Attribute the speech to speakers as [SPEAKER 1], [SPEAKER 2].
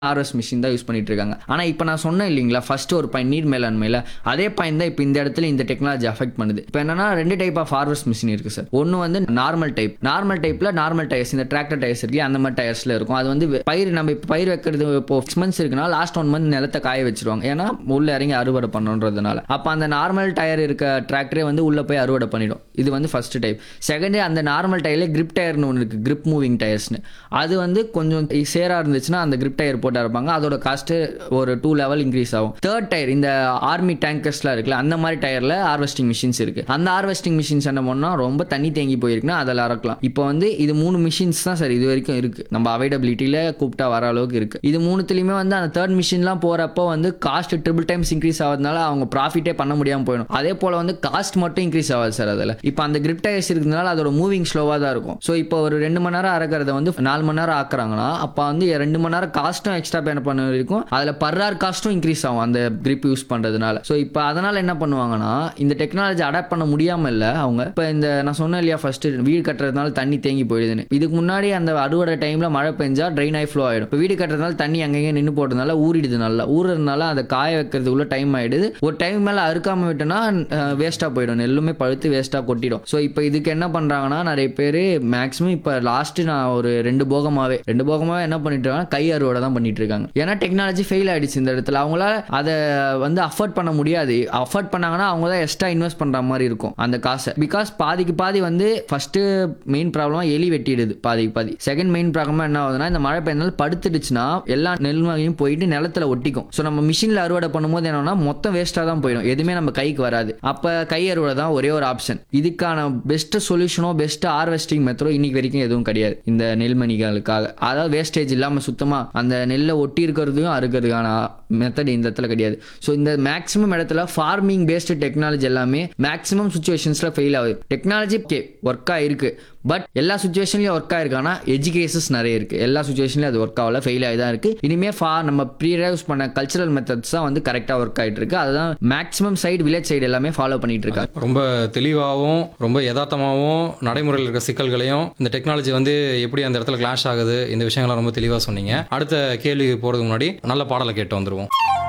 [SPEAKER 1] RS machine தான் use பண்ணிட்டு இருக்காங்க ஆனால் இப்போ நான் சொன்னேன் இல்லைங்களா ஃபர்ஸ்ட் ஒரு பாயிண்ட் நீர் மேலாண்மையில் அதே பாயிண்ட் தான் இப்போ இந்த இடத்துல இந்த டெக்னாலஜி அஃபெக்ட் பண்ணுது இப்போ என்னன்னா ரெண்டு டைப் ஆஃப் ஹார்வெஸ்ட் மிஷின் இருக்கு சார் ஒன்று வந்து நார்மல் டைப் நார்மல் டைப்ல நார்மல் டயர்ஸ் இந்த டிராக்டர் டயர்ஸ் இருக்கு அந்த மாதிரி டயர்ஸ்ல இருக்கும் அது வந்து வெ- பயிர் நம்ம இப்போ பயிர் வைக்கிறது இப்போ சிக்ஸ் மந்த்ஸ் இருக்குன்னா லாஸ்ட் ஒன் மந்த் நிலத்தை காய வச்சிருவாங்க ஏன்னா உள்ள இறங்கி அறுவடை பண்ணுன்றதுனால அப்போ அந்த நார்மல் டயர் இருக்க டிராக்டரே வந்து உள்ள போய் அறுவடை பண்ணிடும் இது வந்து ஃபர்ஸ்ட் டைப் செகண்ட் அந்த நார்மல் டயர்ல கிரிப் டயர்னு ஒன்று இருக்கு கிரிப் மூவிங் டயர்ஸ்னு அது வந்து கொஞ்சம் சேரா இருந்துச்சுன்னா அந்த கிரிப் டயர் போட்டு இருப்பாங்க அதோட காஸ்ட் ஒரு டூ லெவல் இன்க்ரீஸ் ஆகும் தேர்ட் டயர் இந்த ஆர்மி டேங்கர்ஸ்லாம் இருக்குல்ல அந்த மாதிரி டயர்ல ஹார்வெஸ்டிங் மிஷின்ஸ் இருக்கு அந்த ஹார்வெஸ்டிங் மிஷின்ஸ் என்ன பண்ணா ரொம்ப தண்ணி தேங்கி போயிருக்குன்னா அதில் அறக்கலாம் இப்போ வந்து இது மூணு மிஷின்ஸ் தான் சார் இது வரைக்கும் இருக்கு நம்ம அவைலபிலிட்டியில கூப்பிட்டா வர அளவுக்கு இருக்கு இது மூணுத்துலயுமே வந்து அந்த தேர்ட் மிஷின்லாம் போறப்போ வந்து காஸ்ட் ட்ரிபிள் டைம்ஸ் இன்க்ரீஸ் ஆகிறதுனால அவங்க ப்ராஃபிட்டே பண்ண முடியாம போயிடும் அதே போல வந்து காஸ்ட் மட்டும் இன்க்ரீஸ் ஆகாது சார் அதில் இப்போ அந்த கிரிப் டயர்ஸ் இருக்கிறதுனால அதோட மூவிங் ஸ்லோவாக தான் இருக்கும் ஸோ இப்போ ஒரு ரெண்டு மணி நேரம் அறக்கிறத வந்து நாலு மணி நேரம் ஆக்குறாங்கன்னா அப்போ வந்து ரெண்டு மணி நேரம் காஸ்ட்டும் எக்ஸ்ட்ரா பே பண்ண இருக்கும் அதில் பர்ரார் காஸ்ட்டும் இன்க்ரீஸ் ஆகும் அந்த கிரிப் யூஸ் பண்ணுறதுனால ஸோ இப்போ அதனால் என்ன பண்ணுவாங்கன்னா இந்த டெக்னாலஜி அடாப்ட் பண்ண முடியாமல் இல்லை அவங்க இப்போ இந்த நான் சொன்னேன் இல்லையா ஃபர்ஸ்ட் வீடு கட்டுறதுனால தண்ணி தேங்கி போயிடுதுன்னு இதுக்கு முன்னாடி அந்த அறுவடை டைமில் மழை பெஞ்சா ட்ரைன் ஆகி ஃப்ளோ ஆகிடும் இப்போ வீடு கட்டுறதுனால தண்ணி அங்கங்கே நின்று போடுறதுனால ஊறிடுது நல்லா ஊறுறதுனால அதை காய வைக்கிறதுக்குள்ள டைம் ஆயிடுது ஒரு டைம் மேலே அறுக்காம விட்டோன்னா வேஸ்ட்டாக போயிடும் நெல்லுமே பழுத்து வேஸ்ட்டாக கொட்டிடும் ஸோ இப்போ இதுக்கு என்ன பண்ணுறாங்கன்னா நிறைய பேர் மேக்ஸிமம் இப்போ லாஸ்ட்டு நான் ஒரு ரெண்டு போகமாவே ரெண்டு போகமாவே என்ன பண்ணிட்டு இருக்காங்க கை அறுவடை தான் பண்ணிட்டு இருக்காங்க ஏன்னா டெக்னாலஜி ஃபெயில் ஆயிடுச்சு இந்த இடத்துல அவங்களால அதை வந்து அஃபோர்ட் பண்ண முடியாது அஃபோர்ட் பண்ணாங்கன்னா அவங்க தான் எக்ஸ்ட்ரா இன்வெஸ்ட் பண்ணுற மாதிரி இருக்கும் அந்த காசை பிகாஸ் பாதிக்கு பாதி வந்து ஃபர்ஸ்ட்டு மெயின் ப்ராப்ளமாக எலி வெட்டிடுது பாதிக்கு பாதி செகண்ட் மெயின் ப்ராப்ளமாக என்ன ஆகுதுன்னா இந்த மழை பெய்யனால படுத்துடுச்சுன்னா எல்லா நெல் வகையும் போயிட்டு நிலத்துல ஒட்டிக்கும் ஸோ நம்ம மிஷினில் அறுவடை பண்ணும்போது என்னன்னா மொத்தம் வேஸ்ட்டாக தான் போயிடும் எதுவுமே நம்ம கைக்கு வராது அப்போ கை அறுவடை தான் ஒரே ஒரு ஆப்ஷன் இதுக்கான பெஸ்ட் சொல்யூஷனோ பெஸ்ட் ஹார்வெஸ்டிங் மெத்தடோ இன்னைக்கு வரைக்கும் எதுவும் கிடையாது இந்த நெல்மணிகளுக்காக அதாவது வேஸ்டேஜ் இல்லாமல் சுத்தமாக அந்த நெல்லை ஒட்டி இருக்கிறதையும் அறுக்கிறதுக்கான மெத்தட் இந்த இடத்துல கிடையாது ஸோ இந்த மேக்ஸிமம் இடத்துல ஃபார்மிங் பேஸ்டு டெக்னாலஜி எல்லாமே மேக்ஸிமம் சுச்சுவேஷன்ஸில் ஃபெயில் ஆகுது டெக்னாலஜி ஓகே ஒர்க் ஆயிருக்கு பட் எல்லா சுச்சுவேஷன்லையும் ஒர்க் ஆயிருக்கு ஆனால் எஜுகேஷன்ஸ் நிறைய இருக்கு எல்லா சுச்சுவேஷன்லையும் அது ஒர்க் ஆகல ஃபெயில் ஆகி தான் இருக்கு இனிமே ஃபா நம்ம ப்ரீரைவ்ஸ் பண்ண கல்ச்சரல் மெத்தட்ஸ் தான் வந்து கரெக்டாக ஒர்க் ஆயிட்டு இருக்கு அதுதான் மேக்ஸிமம் சைடு வில்லேஜ் சைடு எல்லாமே ஃபாலோ பண்ணிட்டு இருக்காங்க
[SPEAKER 2] ரொம்ப தெளிவாகவும் ரொம்ப யதார்த்தமாகவும் நடைமுறையில் இருக்க சிக்கல்களையும் இந்த டெக்னாலஜி வந்து எப்படி அந்த இடத்துல கிளாஷ் ஆகுது இந்த விஷயங்கள்லாம் ரொம்ப தெளிவாக சொன்னீங்க அடுத்த கேள்வி போகிறதுக்கு முன்னாடி நல்ல பாடலை கேட்டு வந்துருவோம்